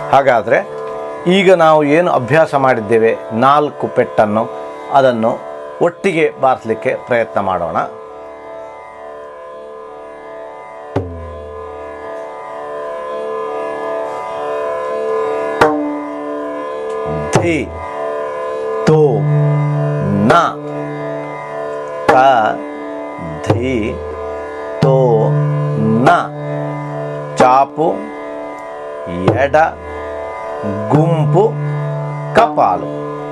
ಹಾಗಾದರೆ ಈಗ ನಾವು ಏನು ಅಭ್ಯಾಸ ಮಾಡಿದ್ದೇವೆ ನಾಲ್ಕು ಪೆಟ್ಟನ್ನು ಅದನ್ನು ಒಟ್ಟಿಗೆ ಬಾರಿಸಲಿಕ್ಕೆ ಪ್ರಯತ್ನ ಮಾಡೋಣ ಧಿ ತೋ ನ ತ ಧಿ ತೋ ನ ಚಾಪು ಎಡ ಗುಂಪು ಕಪಾಲು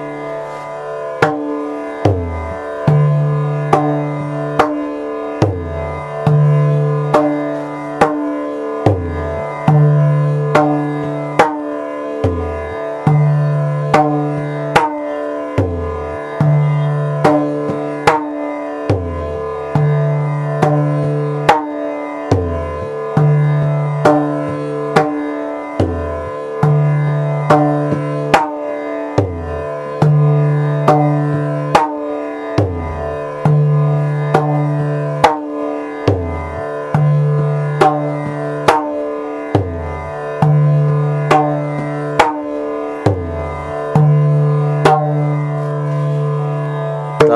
ತ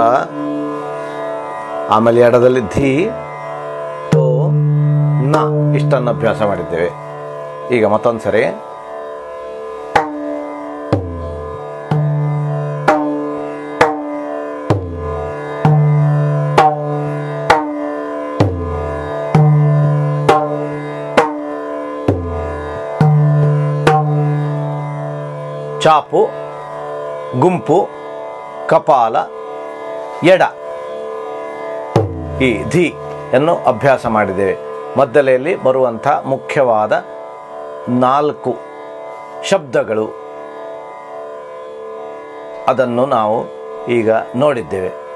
ಆಮೇಲೆ ಎಡದಲ್ಲಿ ಧಿ ತೋ ನ ಇಷ್ಟನ್ನು ಅಭ್ಯಾಸ ಮಾಡಿದ್ದೇವೆ ಈಗ ಮತ್ತೊಂದು ಸರಿ ಚಾಪು ಗುಂಪು ಕಪಾಲ ಎಡ ಈ ಧಿ ಅನ್ನು ಅಭ್ಯಾಸ ಮಾಡಿದ್ದೇವೆ ಮದ್ದಲೆಯಲ್ಲಿ ಬರುವಂಥ ಮುಖ್ಯವಾದ ನಾಲ್ಕು ಶಬ್ದಗಳು ಅದನ್ನು ನಾವು ಈಗ ನೋಡಿದ್ದೇವೆ